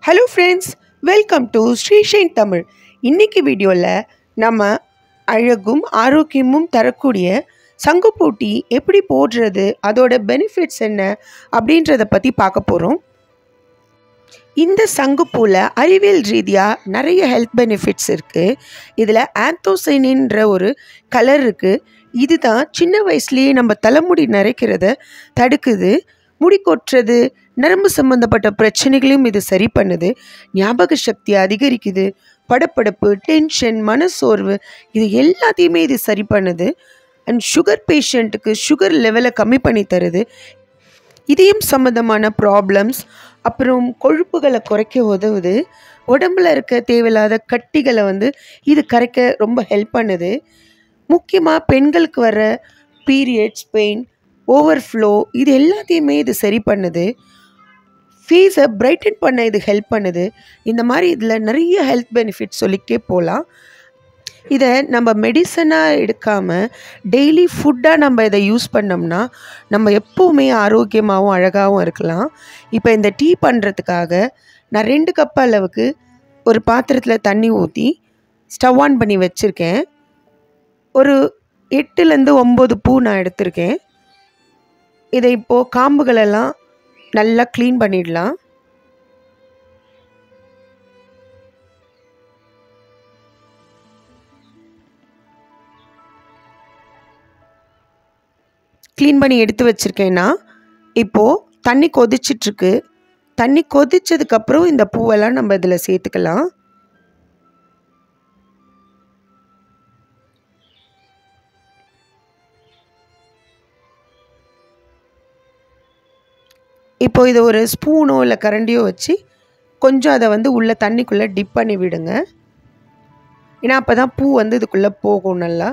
hello friends welcome to Srishine Tamil இன்னைக்கு வீடியோவில் நம்ம அழகும் ஆரோக்கியமும் தரக்கூடிய சங்குப்பூட்டி எப்படி போடுறது அதோட பெனிஃபிட்ஸ் என்ன அப்படின்றத பற்றி பார்க்க போகிறோம் இந்த சங்குப்பூவில் அறிவியல் ரீதியாக நிறைய ஹெல்த் பெனிஃபிட்ஸ் இருக்குது இதில் ஆந்தோசைனின்ற ஒரு கலர் இருக்குது இதுதான் சின்ன வயசுலேயே நம்ம தலைமுடி நரைக்கிறத தடுக்குது முடி கொட்டுறது நரம்பு சம்மந்தப்பட்ட பிரச்சனைகளையும் இது சரி பண்ணுது ஞாபக சக்தியை அதிகரிக்குது படப்படப்பு டென்ஷன் மனசோர்வு இது எல்லாத்தையுமே இது சரி பண்ணுது அண்ட் சுகர் பேஷண்ட்டுக்கு சுகர் லெவலை கம்மி பண்ணி தருது இதயம் சம்மந்தமான ப்ராப்ளம்ஸ் அப்புறம் கொழுப்புகளை குறைக்க உதவுது உடம்புல இருக்க தேவையில்லாத கட்டிகளை வந்து இது கரைக்க ரொம்ப ஹெல்ப் பண்ணுது முக்கியமாக பெண்களுக்கு வர பீரியட்ஸ் பெயின் ஓவர்ஃப்ளோ இது எல்லாத்தையுமே இது சரி பண்ணுது ஃபேஸை பிரைட்டன் பண்ண இது ஹெல்ப் பண்ணுது இந்த மாதிரி இதில் நிறைய ஹெல்த் பெனிஃபிட்ஸ் சொல்லிக்கிட்டே போகலாம் இதை நம்ம மெடிசனாக எடுக்காமல் டெய்லி ஃபுட்டாக நம்ம இதை யூஸ் பண்ணோம்னா நம்ம எப்போவுமே ஆரோக்கியமாகவும் அழகாகவும் இருக்கலாம் இப்போ இந்த டீ பண்ணுறதுக்காக நான் ரெண்டு கப் அளவுக்கு ஒரு பாத்திரத்தில் தண்ணி ஊற்றி ஸ்டவ் ஆன் பண்ணி வச்சுருக்கேன் ஒரு எட்டுலேருந்து ஒம்பது பூ நான் எடுத்திருக்கேன் இதை இப்போது காம்புகளெல்லாம் நல்லா க்ளீன் பண்ணிடலாம் க்ளீன் பண்ணி எடுத்து வச்சுருக்கேன்னா இப்போது தண்ணி கொதிச்சிட்ருக்கு தண்ணி கொதிச்சதுக்கப்புறம் இந்த பூவெல்லாம் நம்ம இதில் சேர்த்துக்கலாம் இப்போ இதை ஒரு ஸ்பூனோ இல்லை கரண்டியோ வச்சு கொஞ்சம் அதை வந்து உள்ளே தண்ணிக்குள்ளே டிப் பண்ணி விடுங்க ஏன்னா அப்போ தான் பூ வந்து இதுக்குள்ளே போகும் நல்லா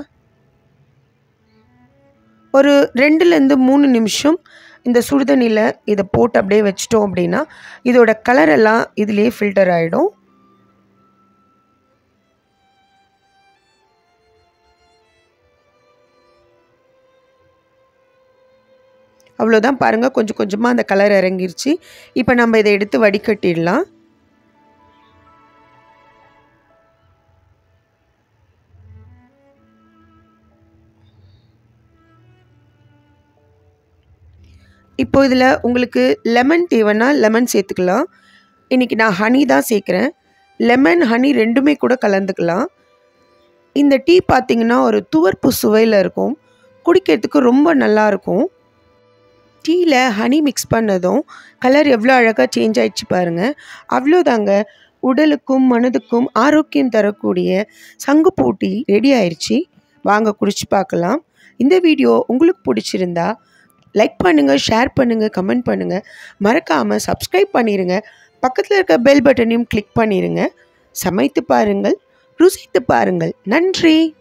ஒரு ரெண்டுலேருந்து மூணு நிமிஷம் இந்த சுடுதண்ணியில் இதை போட்டு அப்படியே வச்சிட்டோம் அப்படின்னா இதோட கலர் எல்லாம் இதுலேயே ஃபில்டர் ஆகிடும் அவ்வளோதான் பாருங்கள் கொஞ்சம் கொஞ்சமாக அந்த கலர் இறங்கிருச்சு இப்போ நம்ம இதை எடுத்து வடிகட்டிடலாம் இப்போ இதில் உங்களுக்கு லெமன் தேவைன்னா லெமன் சேர்த்துக்கலாம் இன்றைக்கி நான் ஹனி தான் சேர்க்குறேன் லெமன் ஹனி ரெண்டுமே கூட கலந்துக்கலாம் இந்த டீ பார்த்திங்கன்னா ஒரு துவர்ப்பு சுவையில் இருக்கும் குடிக்கிறதுக்கு ரொம்ப நல்லாயிருக்கும் டீயில் ஹனி மிக்ஸ் பண்ணதும் கலர் எவ்வளோ அழகாக சேஞ்ச் ஆயிடுச்சு பாருங்கள் அவ்வளோதாங்க உடலுக்கும் மனதுக்கும் ஆரோக்கியம் தரக்கூடிய சங்குப்பூ டீ ரெடி ஆயிடுச்சு வாங்க குடிச்சு பார்க்கலாம் இந்த வீடியோ உங்களுக்கு பிடிச்சிருந்தா லைக் பண்ணுங்கள் ஷேர் பண்ணுங்கள் கமெண்ட் பண்ணுங்கள் மறக்காமல் சப்ஸ்கிரைப் பண்ணிடுங்க பக்கத்தில் இருக்க பெல் பட்டனையும் கிளிக் பண்ணிடுங்க சமைத்து பாருங்கள் ருசித்து பாருங்கள் நன்றி